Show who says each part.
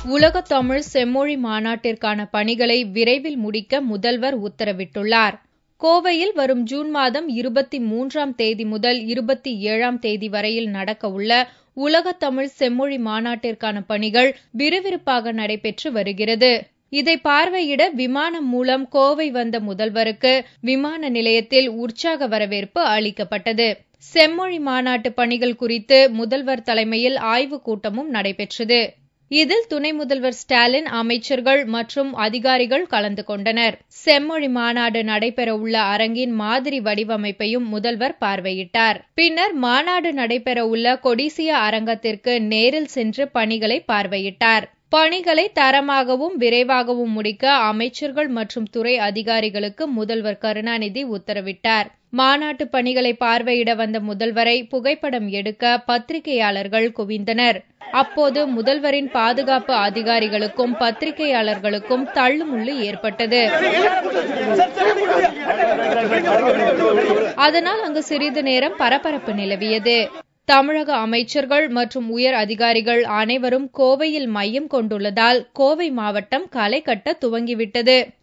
Speaker 1: உலக தமிழ் செம்மொழி மாநாட்டிற்கான பணிகளை விரைவில் முடிக்க முதல்வர் உத்தரவிட்டுள்ளார் கோவையில் வரும் ஜூன் மாதம் இருபத்தி மூன்றாம் தேதி முதல் இருபத்தி ஏழாம் தேதி வரையில் நடக்கவுள்ள உலக தமிழ் செம்மொழி மாநாட்டிற்கான பணிகள் விறுவிறுப்பாக நடைபெற்று வருகிறது இதை பார்வையிட விமானம் மூலம் கோவை வந்த முதல்வருக்கு விமான நிலையத்தில் உற்சாக வரவேற்பு அளிக்கப்பட்டது செம்மொழி மாநாட்டு பணிகள் குறித்து முதல்வர் தலைமையில் ஆய்வுக் கூட்டமும் நடைபெற்றது இதில் துணை முதல்வர் ஸ்டாலின் அமைச்சர்கள் மற்றும் அதிகாரிகள் கலந்து கொண்டனர் செம்மொழி மாநாடு நடைபெறவுள்ள அரங்கின் மாதிரி வடிவமைப்பையும் முதல்வர் பார்வையிட்டார் பின்னர் மாநாடு நடைபெறவுள்ள கொடிசியா அரங்கத்திற்கு நேரில் சென்று பணிகளை பார்வையிட்டார் பணிகளை தரமாகவும் விரைவாகவும் முடிக்க அமைச்சர்கள் மற்றும் துறை அதிகாரிகளுக்கு முதல்வர் கருணாநிதி உத்தரவிட்டார் மாநாட்டு பணிகளை பார்வையிட வந்த முதல்வரை புகைப்படம் எடுக்க பத்திரிகையாளர்கள் குவிந்தனர் அப்போது முதல்வரின் பாதுகாப்பு அதிகாரிகளுக்கும் பத்திரிகையாளர்களுக்கும் தள்ளுமுள்ளு ஏற்பட்டது அதனால் அங்கு சிறிது நேரம் பரபரப்பு நிலவியது தமிழக அமைச்சர்கள் மற்றும் உயர் அதிகாரிகள் அனைவரும் கோவையில் மையம் கொண்டுள்ளதால் கோவை மாவட்டம் களை கட்ட துவங்கிவிட்டது